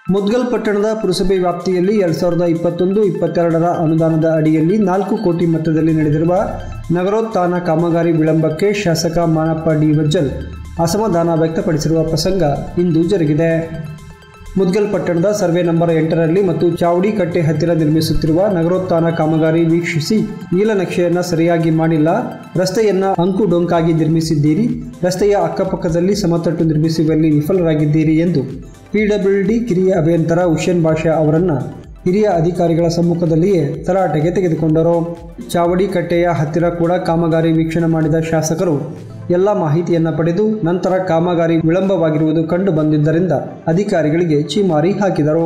ಮುದ್ಗಲ್ ಪಟ್ಟಣದ ಪುರಸಭೆ ವ್ಯಾಪ್ತಿಯಲ್ಲಿ ಎರಡು ಸಾವಿರದ ಇಪ್ಪತ್ತೊಂದು ಇಪ್ಪತ್ತೆರಡರ ಅನುದಾನದ ಅಡಿಯಲ್ಲಿ ನಾಲ್ಕು ಕೋಟಿ ಮೊತ್ತದಲ್ಲಿ ನಡೆದಿರುವ ನಗರೋತ್ಥಾನ ಕಾಮಗಾರಿ ವಿಳಂಬಕ್ಕೆ ಶಾಸಕ ಮಾನಪ್ಪ ಡಿ ವಜ್ಜಲ್ ಅಸಮಾಧಾನ ವ್ಯಕ್ತಪಡಿಸಿರುವ ಪ್ರಸಂಗ ಇಂದು ಜರುಗಿದೆ ಮುದ್ಗಲ್ ಪಟ್ಟಣದ ಸರ್ವೆ ನಂಬರ್ ಎಂಟರಲ್ಲಿ ಮತ್ತು ಚಾವಡಿ ಕಟ್ಟೆ ಹತ್ತಿರ ನಿರ್ಮಿಸುತ್ತಿರುವ ನಗರೋತ್ಥಾನ ಕಾಮಗಾರಿ ವೀಕ್ಷಿಸಿ ನೀಲನಕ್ಷೆಯನ್ನು ಸರಿಯಾಗಿ ಮಾಡಿಲ್ಲ ರಸ್ತೆಯನ್ನು ಅಂಕುಡೊಂಕಾಗಿ ನಿರ್ಮಿಸಿದ್ದೀರಿ ರಸ್ತೆಯ ಅಕ್ಕಪಕ್ಕದಲ್ಲಿ ಸಮತಟ್ಟು ನಿರ್ಮಿಸುವಲ್ಲಿ ವಿಫಲರಾಗಿದ್ದೀರಿ ಎಂದು ಪಿಡಬ್ಲ್ಯೂಡಿ ಕಿರಿಯ ಅಭಿಯಂತರ ಹುಸೇನ್ ಬಾಷಾ ಅವರನ್ನು ಹಿರಿಯ ಅಧಿಕಾರಿಗಳ ಸಮ್ಮುಖದಲ್ಲಿಯೇ ತರಾಟೆಗೆ ತೆಗೆದುಕೊಂಡರು ಚಾವಡಿ ಕಟ್ಟೆಯ ಹತ್ತಿರ ಕೂಡ ಕಾಮಗಾರಿ ವೀಕ್ಷಣೆ ಮಾಡಿದ ಶಾಸಕರು ಎಲ್ಲ ಮಾಹಿತಿಯನ್ನು ಪಡೆದು ನಂತರ ಕಾಮಗಾರಿ ವಿಳಂಬವಾಗಿರುವುದು ಕಂಡು ಬಂದಿದ್ದರಿಂದ ಅಧಿಕಾರಿಗಳಿಗೆ ಚೀಮಾರಿ ಹಾಕಿದರು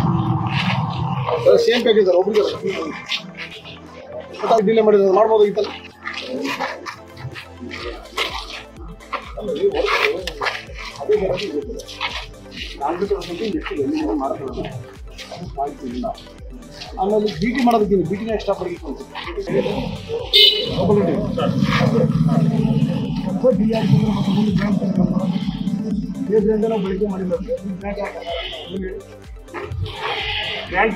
ಸೇಮ್ ಪ್ಯಾಕೇಜ್ ಸರ್ ಒಬ್ರಿಗೆ ಡಿಲೇ ಮಾಡಿದ್ರೆ ಮಾಡ್ಬೋದಾಗಿತ್ತಲ್ಲ ಆಮೇಲೆ ಬಿ ಟಿ ಮಾಡೋದಕ್ಕಿಂತ ಬಿ ಟಿನ ಎಕ್ಸ್ಟ್ರಾ ಪಡಿಗೆ ನಾವು ಬೆಳಿಗ್ಗೆ ಮಾಡಿಲ್ಲ ಬ್ಯಾಂಕ್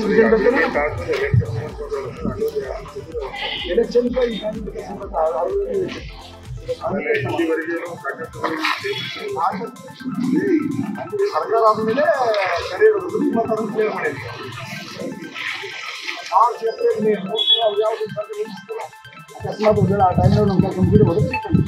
ಎಲೆಕ್ಷನ್ ಸರ್ಕಾರ ಆದ್ಮೇಲೆ ಕರೆಯೋದು ಮತ್ತೆ ಅದನ್ನು ಕ್ಲಿಯರ್ ಮಾಡಿದ್ವಿ ಮಾರ್ಚ್ ಏಪ್ರಿಲ್ ಮೇ ಮೂರು ತಿಂಗಳು ಅವ್ರು ಯಾವುದು ಅಕಸ್ಮಾತ್ ಒಂದೇಳ ಆ ಟೈಮ್ನಲ್ಲಿ ನಮ್ಮ ಕಂಪ್ಯೂಟರ್ ಬಂದು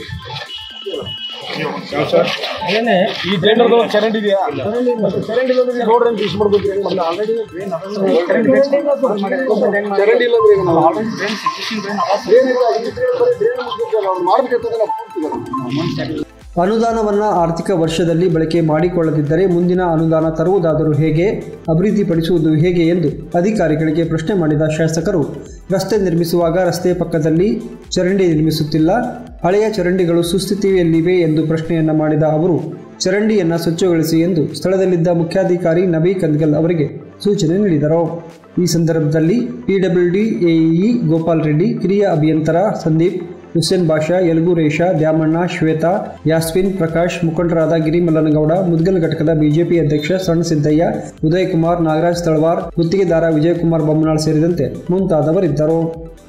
ಅದೇನೆ ಈ ಡ್ರೈನರ್ದು ಚರಂಡಿ ಇದೆಯಾ ಚರಂಡಿ ಇಲ್ಲಂದ್ರೆ ರೋಡ್ ರೇಂಜ್ ಯೂಸ್ ಮಾಡ್ಬೇಕು ಹೆಂಗ್ ಮಾಡಲ್ಲ ಆಲ್ರೆಡಿ ಚರಂಡಿ ಚರಂಡಿ ಇಲ್ಲಂದ್ರೆ ಈಗ ನಾವು ಆಲ್ರೆಡಿ ಡ್ರೈನ್ ಇಲ್ಲ ಈ ಡ್ರೈನ್ ಬರೀ ಡ್ರೈನ್ ಮುಗಿದಿದ್ದಲ್ಲ ಅವ್ರು ಮಾಡ್ಬೇಕಂತಂದ್ರೆ ನಾವು ಪೂರ್ತಿ ಅನುದಾನವನ್ನು ಆರ್ಥಿಕ ವರ್ಷದಲ್ಲಿ ಬಳಕೆ ಮಾಡಿಕೊಳ್ಳದಿದ್ದರೆ ಮುಂದಿನ ಅನುದಾನ ತರುವುದಾದರೂ ಹೇಗೆ ಅಭಿವೃದ್ಧಿಪಡಿಸುವುದು ಹೇಗೆ ಎಂದು ಅಧಿಕಾರಿಗಳಿಗೆ ಪ್ರಶ್ನೆ ಮಾಡಿದ ಶಾಸಕರು ರಸ್ತೆ ನಿರ್ಮಿಸುವಾಗ ರಸ್ತೆ ಪಕ್ಕದಲ್ಲಿ ಚರಂಡಿ ನಿರ್ಮಿಸುತ್ತಿಲ್ಲ ಹಳೆಯ ಚರಂಡಿಗಳು ಸುಸ್ಥಿತಿಯಲ್ಲಿವೆ ಎಂದು ಪ್ರಶ್ನೆಯನ್ನು ಮಾಡಿದ ಅವರು ಚರಂಡಿಯನ್ನು ಸ್ವಚ್ಛಗೊಳಿಸಿ ಎಂದು ಸ್ಥಳದಲ್ಲಿದ್ದ ಮುಖ್ಯಾಧಿಕಾರಿ ನಬಿ ಕಂದ್ಗಲ್ ಅವರಿಗೆ ಸೂಚನೆ ನೀಡಿದರು ಈ ಸಂದರ್ಭದಲ್ಲಿ ಪಿಡಬ್ಲ್ಯೂಡಿ ಎಇಇ ಗೋಪಾಲ್ ರೆಡ್ಡಿ ಕಿರಿಯ ಅಭಿಯಂತರ ಸಂದೀಪ್ ಹುಸೇನ್ ಬಾಷಾ ಯಲಗೂರೇಶ ದ್ಯಾಮಣ್ಣ ಶ್ವೇತಾ ಯಾಸ್ವಿನ್ ಪ್ರಕಾಶ್ ಮುಖಂಡರಾದ ಗಿರಿಮಲ್ಲನಗೌಡ ಮುದ್ಗಲ್ ಘಟಕದ ಬಿಜೆಪಿ ಅಧ್ಯಕ್ಷ ಸಣ್ಣಸಿದ್ದಯ್ಯ ಉದಯ್ ಕುಮಾರ್ ನಾಗರಾಜ್ ತಳವಾರ್ ಗುತ್ತಿಗೆದಾರ ವಿಜಯಕುಮಾರ್ ಬೊಮ್ಮನಾಳ್ ಸೇರಿದಂತೆ ಮುಂತಾದವರಿದ್ದರು